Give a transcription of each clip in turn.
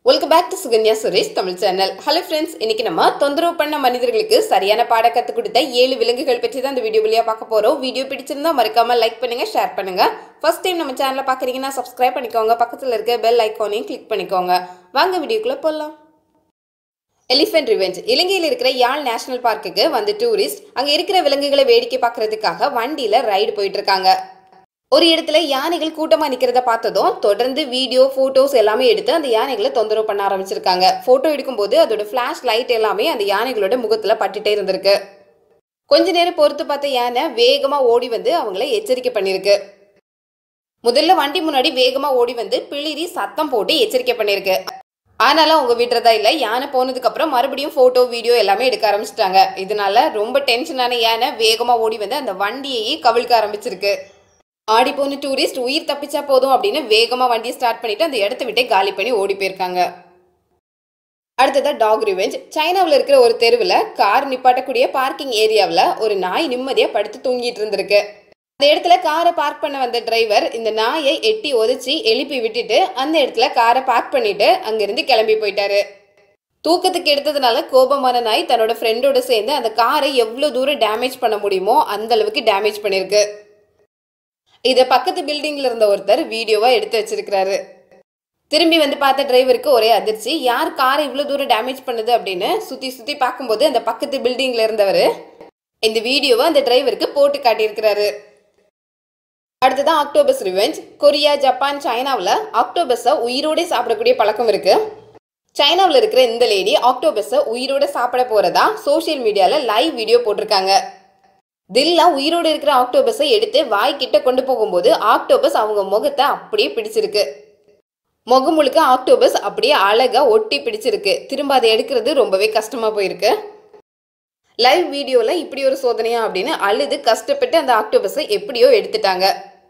welcome back to Suganya Suresh Tamil channel hello friends இன்னைக்கு நம்ம தொந்தரவு பண்ண மனிதர்களுக்கு சரியான பாட கற்றுக் கொடுத்த ஏழு விலங்குகள் பற்றி தான் இந்த வீடியோ வழியாக பார்க்க போகிறோம் வீடியோ பிடிச்சிருந்தா மறக்காம லைக் பண்ணுங்க ஷேர் பண்ணுங்க ஃபர்ஸ்ட் டைம் நம்ம சேனலை பார்க்குறீங்கன்னா சப்ஸ்கிரைப் பண்ணிக்கோங்க பக்கத்தில் இருக்க பெல் ஐக்கானையும் கிளிக் பண்ணிக்கோங்க வாங்க வீடியோக்குள்ளே போகலாம் எலிஃபென்ட் ரிவெஞ்ச் இலங்கையில் இருக்கிற யாழ் நேஷனல் பார்க்குக்கு வந்து டூரிஸ்ட் அங்கே இருக்கிற விலங்குகளை வேடிக்கை பார்க்கறதுக்காக வண்டியில் ரைடு போயிட்டு இருக்காங்க ஒரு இடத்துல யானைகள் கூட்டமா நிக்கிறத பார்த்ததும் தொடர்ந்து வீடியோ போட்டோஸ் எல்லாமே எடுத்து அந்த யானைகளை தொந்தரவு பண்ண ஆரம்பிச்சிருக்காங்க போட்டோ எடுக்கும்போது அதோட ஃபிளாஷ் லைட் எல்லாமே அந்த யானைகளோட முகத்துல பட்டுட்டே இருந்திருக்கு கொஞ்ச நேரம் பொறுத்து பார்த்த யானை வேகமா ஓடி வந்து அவங்கள எச்சரிக்கை பண்ணிருக்கு முதல்ல வண்டி முன்னாடி வேகமா ஓடி வந்து பிளிரி சத்தம் போட்டு எச்சரிக்கை பண்ணிருக்கு ஆனாலும் அவங்க விடுறதா இல்லை யானை போனதுக்கு அப்புறம் மறுபடியும் போட்டோ வீடியோ எல்லாமே எடுக்க ஆரம்பிச்சிட்டாங்க இதனால ரொம்ப டென்ஷனான யானை வேகமா ஓடி வந்து அந்த வண்டியையே கவிழ்க்க ஆரம்பிச்சிருக்கு ஆடி போன டூரிஸ்ட் உயிர் தப்பிச்சா போதும் அப்படின்னு வேகமா வண்டியை ஸ்டார்ட் பண்ணிட்டு அந்த இடத்த விட்டே காலி பண்ணி ஓடி போயிருக்காங்க அடுத்ததா டாக் ரிவெஞ்ச் சைனாவில் இருக்கிற ஒரு தெருவில் கார் நிப்பாட்டக்கூடிய பார்க்கிங் ஏரியாவில் ஒரு நாய் நிம்மதியாக படுத்து தூங்கிட்டு இருந்திருக்கு அந்த இடத்துல காரை பார்க் பண்ண வந்த டிரைவர் இந்த நாயை எட்டி ஒதிச்சு எழுப்பி விட்டுட்டு அந்த இடத்துல காரை பார்க் பண்ணிட்டு அங்கிருந்து கிளம்பி போயிட்டாரு தூக்கத்துக்கு எடுத்ததுனால கோபமான நாய் தன்னோட ஃப்ரெண்டோட சேர்ந்து அந்த காரை எவ்வளோ தூரம் டேமேஜ் பண்ண முடியுமோ அந்த அளவுக்கு டேமேஜ் பண்ணியிருக்கு இதை பக்கத்து பில்டிங்ல இருந்த ஒருத்தர் வீடியோவா எடுத்து வச்சிருக்கிறாரு திரும்பி வந்து பார்த்த டிரைவருக்கு ஒரே அதிர்ச்சி யார் காரை இவ்வளோ தூரம் டேமேஜ் பண்ணுது அப்படின்னு சுற்றி சுற்றி பார்க்கும்போது அந்த பக்கத்து பில்டிங்ல இருந்தவர் இந்த வீடியோவை அந்த டிரைவருக்கு போட்டு காட்டியிருக்கிறாரு அடுத்ததான் ஆக்டோபஸ் ரிவெஞ்ச் கொரியா ஜப்பான் சைனாவில் ஆக்டோபஸை உயிரோடே சாப்பிடக்கூடிய பழக்கம் இருக்கு சைனாவில் இருக்கிற இந்த லேடி ஆக்டோபஸை உயிரோட சாப்பிட போறதா சோஷியல் மீடியாவில் லைவ் வீடியோ போட்டிருக்காங்க தில்லா உயிரோடு இருக்கிற ஆக்டோபஸை எடுத்து வாய் கிட்ட கொண்டு போகும்போது ஆக்டோபஸ் அவங்க முகத்தை அப்படியே பிடிச்சிருக்கு முகம் முழுக்க ஆக்டோபஸ் அப்படியே அழகா ஒட்டி பிடிச்சிருக்கு திரும்ப அதை எடுக்கிறது ரொம்பவே கஷ்டமா போயிருக்கு லைவ் வீடியோல இப்படி ஒரு சோதனையா அப்படின்னு அழுது கஷ்டப்பட்டு அந்த ஆக்டோபஸை எப்படியோ எடுத்துட்டாங்க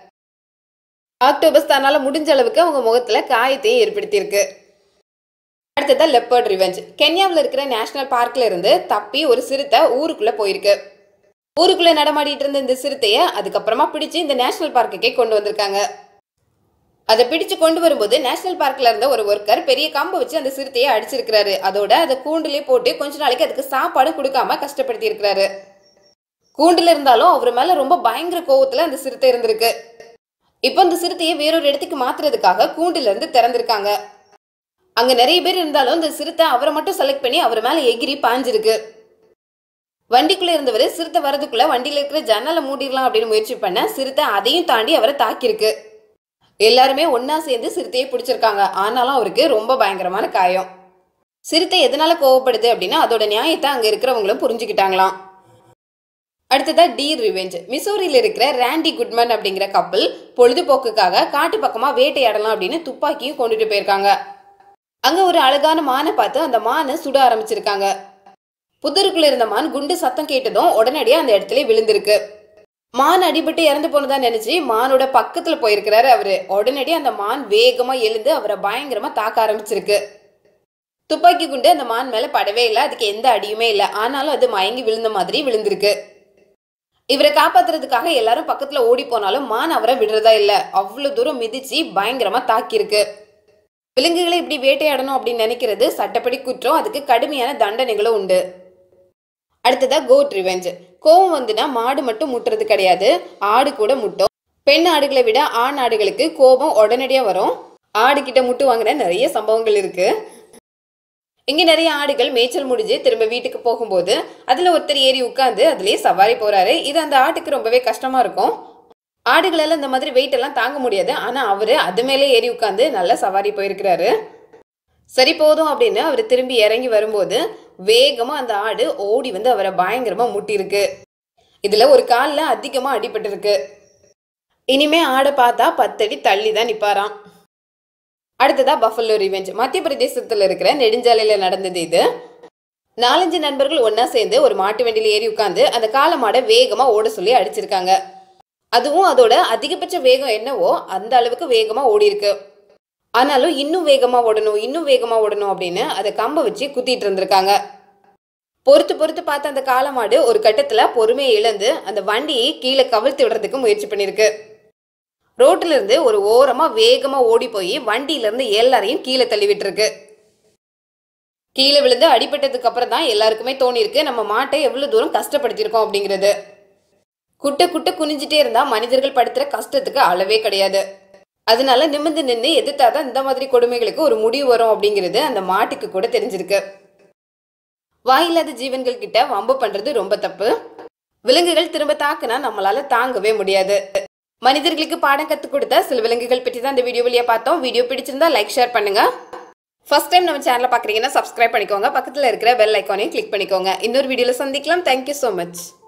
ஆக்டோபஸ் தன்னால முடிஞ்ச அளவுக்கு அவங்க முகத்துல காயத்தையும் ஏற்படுத்தியிருக்கு அடுத்ததா லெப்பர்ட் ரிவெஞ்ச் கென்யாவில் இருக்கிற நேஷனல் பார்க்ல இருந்து தப்பி ஒரு சிறுத்தை ஊருக்குள்ள போயிருக்கு ஊருக்குள்ள நடமாடிட்டு இருந்த இந்த சிறுத்தையை அதுக்கப்புறமா பிடிச்சு இந்த நேஷனல் பார்க்குக்கே கொண்டு வந்திருக்காங்க அதை பிடிச்சு கொண்டு வரும்போது நேஷனல் பார்க்ல இருந்த ஒரு ஒர்க்கர் பெரிய கம்பை வச்சு அந்த சிறுத்தையை அடிச்சிருக்கிறாரு அதோட அதை கூண்டுலயே போட்டு கொஞ்ச நாளைக்கு அதுக்கு சாப்பாடு கொடுக்காம கஷ்டப்படுத்தி இருக்கிறாரு கூண்டுல இருந்தாலும் அவர் மேல ரொம்ப பயங்கர கோவத்துல அந்த சிறுத்தை இருந்திருக்கு இப்போ அந்த சிறுத்தையை வேறொரு இடத்துக்கு மாத்துறதுக்காக கூண்டுல இருந்து திறந்திருக்காங்க அங்க நிறைய பேர் இருந்தாலும் இந்த சிறுத்தை அவரை மட்டும் செலக்ட் பண்ணி அவர் மேல எகிரி பாஞ்சிருக்கு வண்டிக்குள்ள இருந்தவர் சிறுத்தை வரதுக்குள்ள வண்டியில இருக்கிற ஜன்னலை மூடிடலாம் அப்படின்னு முயற்சி பண்ண சிறுத்தை அதையும் தாண்டி அவரை தாக்கியிருக்கு எல்லாருமே ஒன்னா சேர்ந்து சிறுத்தையை பிடிச்சிருக்காங்க ஆனாலும் அவருக்கு ரொம்ப பயங்கரமான காயம் சிறுத்தை எதனால கோவப்படுது அப்படின்னா அதோட நியாயத்தை அங்க இருக்கிறவங்களும் புரிஞ்சுக்கிட்டாங்களாம் அடுத்ததா டீர் ரிவெஞ்ச் மிசோரியில் இருக்கிற ரேண்டி குட்மன் அப்படிங்கிற கப்பல் பொழுதுபோக்குக்காக காட்டு பக்கமா வேட்டையாடலாம் அப்படின்னு துப்பாக்கியும் கொண்டுட்டு போயிருக்காங்க அங்க ஒரு அழகான மானை பார்த்து அந்த மானை சுட ஆரம்பிச்சிருக்காங்க புதருக்குள்ள இருந்த மான் குண்டு சத்தம் கேட்டதும் உடனடியா அந்த இடத்துல விழுந்திருக்கு மான் அடிபட்டு இறந்து போனதா நினைச்சு மானோட பக்கத்துல போயிருக்கிறாரு அவரு உடனடியே அந்த மான் வேகமா எழுந்து அவரை பயங்கரமா தாக்க ஆரம்பிச்சிருக்கு துப்பாக்கி குண்டு அந்த மான் மேல படவே இல்லை அதுக்கு எந்த அடியுமே இல்லை ஆனாலும் அது மயங்கி விழுந்த மாதிரி விழுந்திருக்கு இவரை காப்பாத்துறதுக்காக எல்லாரும் பக்கத்துல ஓடி போனாலும் மான் அவரை விடுறதா இல்ல அவ்வளவு தூரம் மிதிச்சு பயங்கரமா தாக்கியிருக்கு விலங்குகளை இப்படி வேட்டையாடணும் அப்படின்னு நினைக்கிறது சட்டப்படி குற்றம் அதுக்கு கடுமையான தண்டனைகளும் உண்டு அடுத்ததா கோட் ரிவெஞ்ச் கோவம் வந்துனா மாடு மட்டும் முட்டுறது கிடையாது ஆடு கூட முட்டும் பெண் ஆடுகளை விட ஆண் ஆடுகளுக்கு கோபம் உடனடியா வரும் ஆடு கிட்ட முட்டு வாங்கின நிறைய சம்பவங்கள் இருக்கு இங்க நிறைய ஆடுகள் மேய்ச்சல் முடிஞ்சு திரும்ப வீட்டுக்கு போகும்போது அதுல ஒருத்தர் ஏறி உட்காந்து அதுலயே சவாரி போறாரு இது அந்த ஆட்டுக்கு ரொம்பவே கஷ்டமா இருக்கும் ஆடுகளால இந்த மாதிரி வெயிட் எல்லாம் தாங்க முடியாது ஆனா அவரு அது மேலே ஏறி உட்காந்து நல்லா சவாரி போயிருக்கிறாரு சரி போதும் அப்படின்னு அவர் திரும்பி இறங்கி வரும்போது வேகமா அந்த ஆடு ஓடி வந்து அவரை பயங்கரமா முட்டியிருக்கு இதுல ஒரு காலில் அதிகமா அடிபட்டிருக்கு இனிமே ஆடை பார்த்தா பத்தடி தள்ளி தான் நிப்பாராம் அடுத்ததா பஃபல்லோ ரிவெஞ்ச் மத்திய பிரதேசத்துல இருக்கிற நெடுஞ்சாலையில நடந்தது இது நாலஞ்சு நண்பர்கள் ஒன்னா சேர்ந்து ஒரு மாட்டு வண்டியில ஏறி உட்காந்து அந்த காளை மாடை வேகமா ஓட சொல்லி அடிச்சிருக்காங்க அதுவும் அதோட அதிகபட்ச வேகம் என்னவோ அந்த அளவுக்கு வேகமா ஓடி இருக்கு ஆனாலும் இன்னும் வேகமா ஓடணும் இன்னும் வேகமா ஓடணும் அப்படின்னு அதை கம்ப வச்சு குத்திட்டு இருந்திருக்காங்க பொறுத்து பொறுத்து பார்த்த அந்த காளமாடு ஒரு கட்டத்துல பொறுமையை இழந்து அந்த வண்டியை கீழே கவிழ்த்து விடுறதுக்கு முயற்சி பண்ணிருக்கு ரோட்ல இருந்து ஒரு ஓரமா வேகமா ஓடி போய் வண்டியில இருந்து எல்லாரையும் கீழே தள்ளி விட்டுருக்கு கீழே விழுந்து அடிபட்டதுக்கு அப்புறம் தான் எல்லாருக்குமே தோணியிருக்கு நம்ம மாட்டை எவ்வளவு தூரம் கஷ்டப்படுத்தியிருக்கோம் அப்படிங்கிறது குட்ட குட்ட குனிஞ்சிட்டே இருந்தா மனிதர்கள் படுத்துற கஷ்டத்துக்கு அளவே கிடையாது அதனால நிமிர்ந்து நின்று எதிர்த்தாதான் இந்த மாதிரி கொடுமைகளுக்கு ஒரு முடிவு வரும் அப்படிங்கிறது அந்த மாட்டுக்கு கூட தெரிஞ்சிருக்கு வாயில்லாத ஜீவன்கள் கிட்ட வம்பு பண்றது ரொம்ப தப்பு விலங்குகள் திரும்ப தாக்குனா நம்மளால தாங்கவே முடியாது மனிதர்களுக்கு பாடம் கற்றுக் கொடுத்த சில விலங்குகள் பற்றி தான் இந்த வீடியோ வழியா பார்த்தோம் வீடியோ பிடிச்சிருந்தா லைக் ஷேர் பண்ணுங்க ஃபர்ஸ்ட் டைம் நம்ம சேனலை பார்க்குறீங்கன்னா சப்ஸ்கிரைப் பண்ணிக்கோங்க பக்கத்தில் இருக்கிற பெல் ஐக்கானையும் கிளிக் பண்ணிக்கோங்க இன்னொரு வீடியோவில் சந்திக்கலாம் தேங்க்யூ ஸோ மச்